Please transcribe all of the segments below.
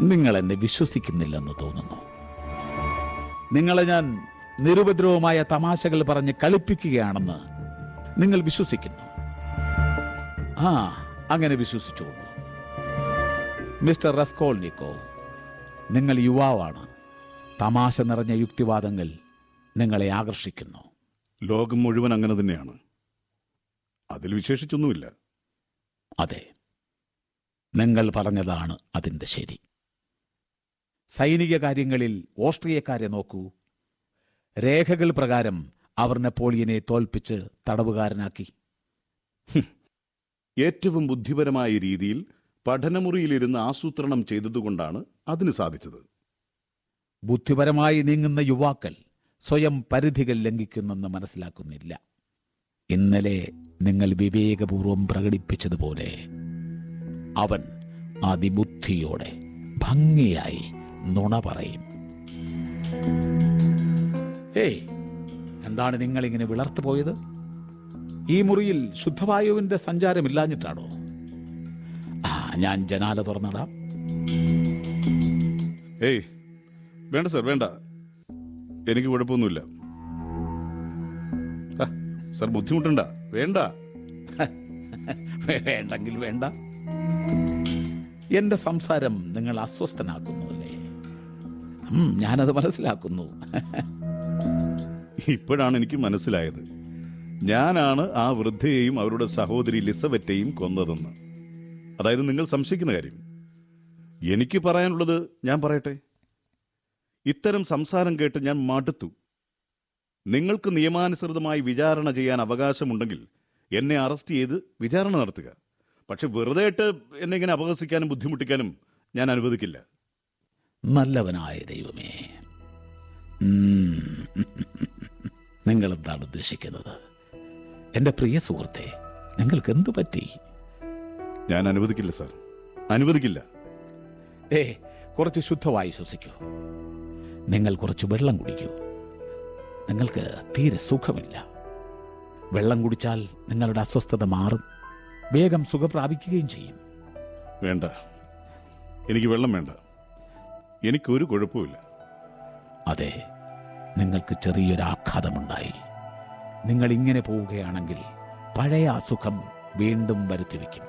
നിങ്ങൾ എന്നെ വിശ്വസിക്കുന്നില്ലെന്ന് തോന്നുന്നു നിങ്ങളെ ഞാൻ നിരുപദ്രവമായ തമാശകൾ പറഞ്ഞ് കളിപ്പിക്കുകയാണെന്ന് നിങ്ങൾ വിശ്വസിക്കുന്നു ആ അങ്ങനെ വിശ്വസിച്ചോളൂ മിസ്റ്റർ റസ്കോൾനിക്കോ നിങ്ങൾ യുവാവാണ് തമാശ നിറഞ്ഞ യുക്തിവാദങ്ങൾ നിങ്ങളെ ആകർഷിക്കുന്നു ലോകം മുഴുവൻ അങ്ങനെ തന്നെയാണ് അതിൽ വിശേഷിച്ചൊന്നുമില്ല അതെ നിങ്ങൾ പറഞ്ഞതാണ് അതിൻ്റെ ശരി സൈനിക കാര്യങ്ങളിൽ ഓസ്ട്രിയക്കാരെ നോക്കൂ രേഖകൾ പ്രകാരം അവർ നെപ്പോളിയനെ തോൽപ്പിച്ച് തടവുകാരനാക്കി ഏറ്റവും ബുദ്ധിപരമായ രീതിയിൽ പഠനമുറിയിലിരുന്ന് ആസൂത്രണം ചെയ്തതുകൊണ്ടാണ് അതിന് സാധിച്ചത് ബുദ്ധിപരമായി നീങ്ങുന്ന യുവാക്കൾ സ്വയം പരിധികൾ ലംഘിക്കുന്നെന്ന് മനസ്സിലാക്കുന്നില്ല ഇന്നലെ നിങ്ങൾ വിവേകപൂർവം പ്രകടിപ്പിച്ചതുപോലെ അവൻ അതിബുദ്ധിയോടെ ഭംഗിയായി നുണ പറയും ഏയ് എന്താണ് നിങ്ങൾ ഇങ്ങനെ വിളർത്തു പോയത് ഈ മുറിയിൽ ശുദ്ധവായുവിന്റെ സഞ്ചാരമില്ലാഞ്ഞിട്ടാണോ ആ ഞാൻ ജനാല തുറന്നിടാം ഏയ് വേണ്ട സർ വേണ്ട എനിക്ക് കുഴപ്പമൊന്നുമില്ല ആ, സർ ബുദ്ധിമുട്ടണ്ട വേണ്ട വേണ്ടെങ്കിൽ വേണ്ട എന്റെ സംസാരം നിങ്ങൾ അസ്വസ്ഥനാക്കുന്നു അല്ലേ ഉം, ഞാനത് മനസ്സിലാക്കുന്നു ഇപ്പോഴാണ് എനിക്ക് മനസ്സിലായത് ഞാനാണ് ആ വൃദ്ധയെയും അവരുടെ സഹോദരി ലിസബറ്റയും കൊന്നതെന്ന് അതായത് നിങ്ങൾ സംശയിക്കുന്ന കാര്യം എനിക്ക് പറയാനുള്ളത് ഞാൻ പറയട്ടെ ഇത്തരം സംസാരം കേട്ട് ഞാൻ മടുത്തു നിങ്ങൾക്ക് നിയമാനുസൃതമായി വിചാരണ ചെയ്യാൻ അവകാശമുണ്ടെങ്കിൽ എന്നെ അറസ്റ്റ് ചെയ്ത് വിചാരണ നടത്തുക പക്ഷെ വെറുതെ ഇട്ട് എന്നെ ഇങ്ങനെ അപഹസിക്കാനും ബുദ്ധിമുട്ടിക്കാനും ഞാൻ അനുവദിക്കില്ല നല്ലവനായ ദൈവമേ ഉം. നിങ്ങൾ എന്താണ് ഉദ്ദേശിക്കുന്നത് എന്റെ പ്രിയ സുഹൃത്തെ നിങ്ങൾക്ക് എന്തു പറ്റി ഞാൻ അനുവദിക്കില്ല സാർ അനുവദിക്കില്ല ഏ കുറച്ച് ശുദ്ധമായി ശ്വസിക്കൂ നിങ്ങൾ കുറച്ച് വെള്ളം കുടിക്കൂ നിങ്ങൾക്ക് തീരെ സുഖമില്ല വെള്ളം കുടിച്ചാൽ നിങ്ങളുടെ അസ്വസ്ഥത മാറും വേഗം സുഖം പ്രാപിക്കുകയും ചെയ്യും വേണ്ട എനിക്ക് വെള്ളം വേണ്ട എനിക്കൊരു കുഴപ്പമില്ല അതെ നിങ്ങൾക്ക് ചെറിയൊരു ആഘാതമുണ്ടായി നിങ്ങൾ ഇങ്ങനെ പോവുകയാണെങ്കിൽ പഴയ അസുഖം വീണ്ടും വരുത്തിവെക്കും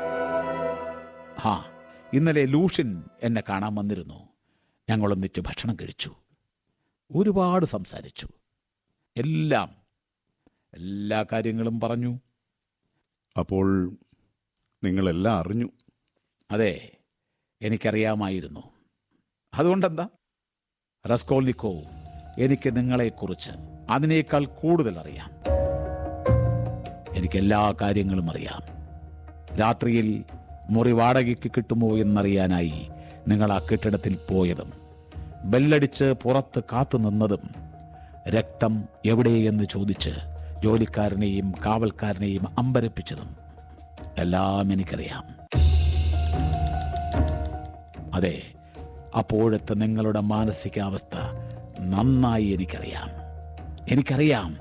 ഹാ ഇന്നലെ ലൂഷ്യൻ എന്നെ കാണാൻ വന്നിരുന്നു ഞങ്ങൾ ഒന്നിച്ച് ഭക്ഷണം കഴിച്ചു ഒരുപാട് സംസാരിച്ചു എല്ലാം എല്ലാ കാര്യങ്ങളും പറഞ്ഞു അപ്പോൾ നിങ്ങളെല്ലാം അറിഞ്ഞു അതെ എനിക്കറിയാമായിരുന്നു അതുകൊണ്ടെന്താ റസ്കോൾനിക്കോ എനിക്ക് നിങ്ങളെക്കുറിച്ച് അതിനേക്കാൾ കൂടുതൽ അറിയാം എനിക്ക് എല്ലാ കാര്യങ്ങളും അറിയാം രാത്രിയിൽ മുറി വാടകയ്ക്ക് കിട്ടുമോ എന്നറിയാനായി നിങ്ങൾ ആ കെട്ടിടത്തിൽ പോയതും ബെല്ലടിച്ച് പുറത്ത് കാത്തു നിന്നതും രക്തം എവിടെയെന്ന് ചോദിച്ച് ജോലിക്കാരനെയും കാവൽക്കാരനെയും അമ്പരപ്പിച്ചതും എല്ലാം എനിക്കറിയാം അതെ അപ്പോഴത്തെ നിങ്ങളുടെ മാനസികാവസ്ഥ നന്നായി എനിക്കറിയാം എനിക്കറിയാം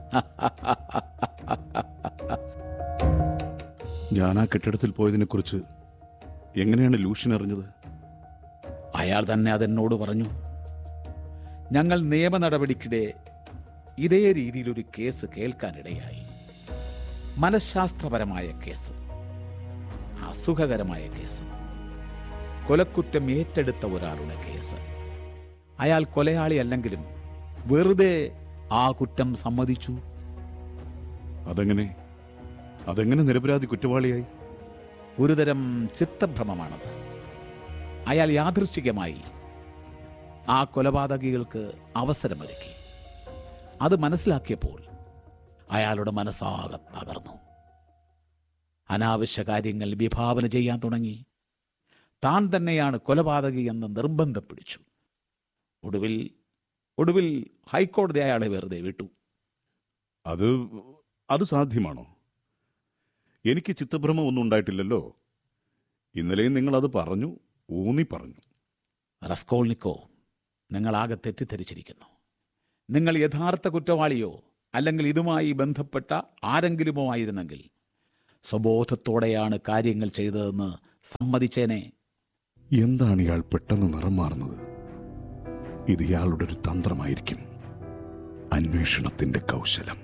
ഞാൻ ആ കെട്ടിടത്തിൽ പോയതിനെക്കുറിച്ച് എങ്ങനെയാണ് ലൂഷ്യൻ അറിഞ്ഞത് അയാൾ തന്നെ അതെന്നോട് പറഞ്ഞു ഞങ്ങൾ നിയമ നടപടിക്കിടെ ഇതേ രീതിയിലൊരു കേസ് കേൾക്കാനിടയായി മനഃശാസ്ത്രപരമായ കേസ് അസുഖകരമായ കേസ് കൊലക്കുറ്റം ഏറ്റെടുത്ത ഒരാളുടെ കേസ് അയാൾ കൊലയാളി അല്ലെങ്കിലും വെറുതെ ആ കുറ്റം സമ്മതിച്ചു അതെങ്ങനെ അതെങ്ങനെ നിരപരാധി കുറ്റവാളിയായി ഒരുതരം ചിത്തഭ്രമമാണത് അയാൾ യാദൃശ്ചികമായി ആ കൊലപാതകികൾക്ക് അവസരമൊരുക്കി അത് മനസ്സിലാക്കിയപ്പോൾ അയാളുടെ മനസ്സാകെ തകർന്നു അനാവശ്യ കാര്യങ്ങൾ വിഭാവന ചെയ്യാൻ തുടങ്ങി താൻ തന്നെയാണ് കൊലപാതകി എന്ന് നിർബന്ധം പിടിച്ചു ഒടുവിൽ ഒടുവിൽ ഹൈക്കോടതി അയാളെ വെറുതെ വിട്ടു അത് അത് സാധ്യമാണോ എനിക്ക് ചിത്തഭ്രമം ഒന്നും ഉണ്ടായിട്ടില്ലല്ലോ ഇന്നലെയും നിങ്ങൾ അത് പറഞ്ഞു ഊന്നി പറഞ്ഞു റസ്കോൾനിക്കോ നിങ്ങളാകെ തെറ്റിദ്ധരിച്ചിരിക്കുന്നു നിങ്ങൾ യഥാർത്ഥ കുറ്റവാളിയോ അല്ലെങ്കിൽ ഇതുമായി ബന്ധപ്പെട്ട ആരെങ്കിലുമോ ആയിരുന്നെങ്കിൽ സ്വബോധത്തോടെയാണ് കാര്യങ്ങൾ ചെയ്തതെന്ന് സമ്മതിച്ചേനെ എന്താണ് ഇയാൾ പെട്ടെന്ന് നിറം മാറുന്നത് ഇത് ഇയാളുടെ ഒരു തന്ത്രമായിരിക്കും അന്വേഷണത്തിന്റെ കൗശലം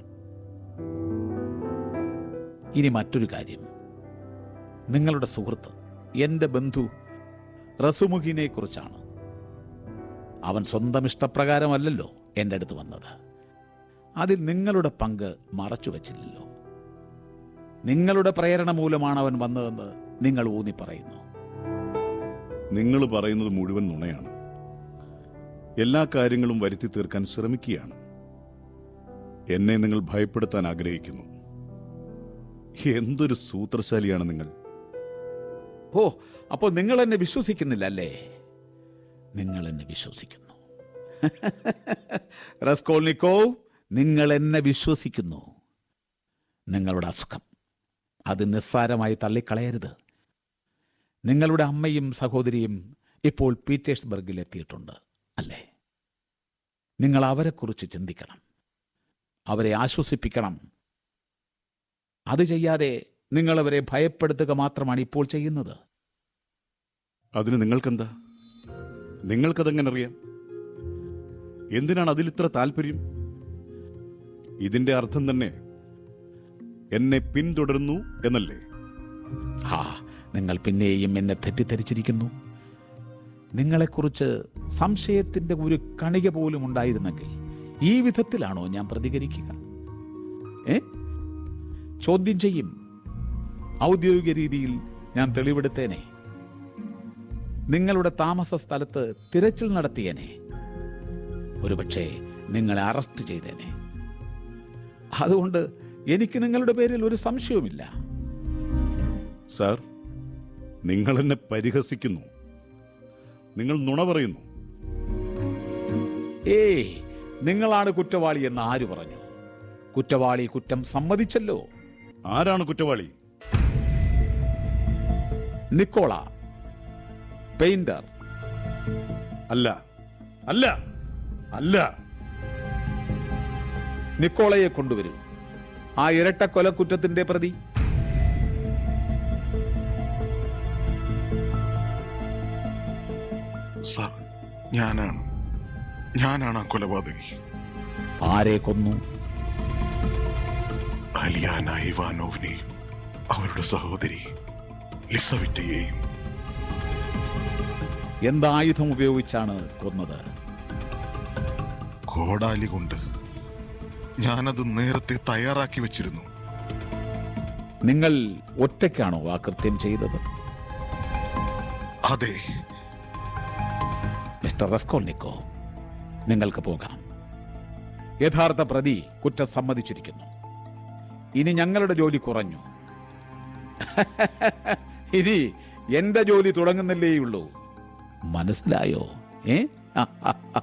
ഇനി മറ്റൊരു കാര്യം നിങ്ങളുടെ സുഹൃത്ത് എൻ്റെ ബന്ധു റസുമുഖിനെ കുറിച്ചാണ് അവൻ സ്വന്തം ഇഷ്ടപ്രകാരമല്ലല്ലോ എൻ്റെ അടുത്ത് വന്നത് അതിൽ നിങ്ങളുടെ പങ്ക് മറച്ചു വച്ചില്ലല്ലോ നിങ്ങളുടെ പ്രേരണ മൂലമാണ് അവൻ വന്നതെന്ന് നിങ്ങൾ ഊന്നി പറയുന്നു നിങ്ങൾ പറയുന്നത് മുഴുവൻ നുണയാണ് എല്ലാ കാര്യങ്ങളും വരുത്തി തീർക്കാൻ ശ്രമിക്കുകയാണ് എന്നെ നിങ്ങൾ ഭയപ്പെടുത്താൻ ആഗ്രഹിക്കുന്നു എന്തൊരു സൂത്രശാലിയാണ് നിങ്ങൾ ഓ അപ്പോൾ നിങ്ങൾ എന്നെ വിശ്വസിക്കുന്നില്ല അല്ലേ നിങ്ങൾ എന്നെ വിശ്വസിക്കുന്നു റസ്കോൾനിക്കോവ് നിങ്ങൾ എന്നെ വിശ്വസിക്കുന്നു നിങ്ങളുടെ അസുഖം അത് നിസ്സാരമായി തള്ളിക്കളയരുത് നിങ്ങളുടെ അമ്മയും സഹോദരിയും ഇപ്പോൾ പീറ്റേഴ്സ്ബർഗിൽ എത്തിയിട്ടുണ്ട് അല്ലേ നിങ്ങൾ അവരെക്കുറിച്ച് ചിന്തിക്കണം അവരെ ആശ്വസിപ്പിക്കണം അത് ചെയ്യാതെ നിങ്ങൾ അവരെ ഭയപ്പെടുത്തുക മാത്രമാണ് ഇപ്പോൾ ചെയ്യുന്നത് അതിന് നിങ്ങൾക്കെന്താ നിങ്ങൾക്കതെങ്ങനെ അറിയാം എന്തിനാണ് അതിലിത്ര താല്പര്യം ഇതിന്റെ അർത്ഥം തന്നെ എന്നെ പിന്തുടരുന്നു എന്നല്ലേ ഹാ നിങ്ങൾ പിന്നെയും എന്നെ തെറ്റിദ്ധരിച്ചിരിക്കുന്നു നിങ്ങളെക്കുറിച്ച് സംശയത്തിന്റെ ഒരു കണിക പോലും ഉണ്ടായിരുന്നെങ്കിൽ ഈ വിധത്തിലാണോ ഞാൻ പ്രതികരിക്കുക ഏ ചോദ്യം ചെയ്യും ഔദ്യോഗിക രീതിയിൽ ഞാൻ തെളിവെടുത്തേനെ നിങ്ങളുടെ താമസ സ്ഥലത്ത് തിരച്ചിൽ നടത്തിയേനെ ഒരുപക്ഷെ നിങ്ങളെ അറസ്റ്റ് ചെയ്തേനെ അതുകൊണ്ട് എനിക്ക് നിങ്ങളുടെ പേരിൽ ഒരു സംശയവുമില്ല സാർ നിങ്ങൾ എന്നെ പരിഹസിക്കുന്നു നിങ്ങൾ നുണ പറയുന്നു ഏയ് നിങ്ങളാണ് കുറ്റവാളി എന്ന് ആര് പറഞ്ഞു കുറ്റവാളി കുറ്റം സമ്മതിച്ചല്ലോ ആരാണ് കുറ്റവാളി നിക്കോള പെയിന്റർ അല്ല അല്ല അല്ല നിക്കോളയെ കൊണ്ടുവരൂ ആ ഇരട്ട കൊലക്കുറ്റത്തിന്റെ പ്രതി സാർ ഞാനാണ് ഞാനാണ് ആ കൊലപാതകി ആരെ കൊന്നു അലിയാന ഇവാനോവിനെയും അവരുടെ സഹോദരി ലിസവിറ്റയെയും എന്തായുധം ഉപയോഗിച്ചാണ് കൊന്നത് കോടാലി കൊണ്ട് ഞാനത് നേരത്തെ തയ്യാറാക്കി വെച്ചിരുന്നു നിങ്ങൾ ഒറ്റയ്ക്കാണോ ആ കൃത്യം ചെയ്തത് അതെ മിസ്റ്റർ റസ്കോൾനിക്കോ നിങ്ങൾക്ക് പോകാം യഥാർത്ഥ പ്രതി കുറ്റം സമ്മതിച്ചിരിക്കുന്നു ഇനി ഞങ്ങളുടെ ജോലി കുറഞ്ഞു ഇനി എന്റെ ജോലി തുടങ്ങുന്നില്ലേയുള്ളൂ മനസ്സിലായോ ഏ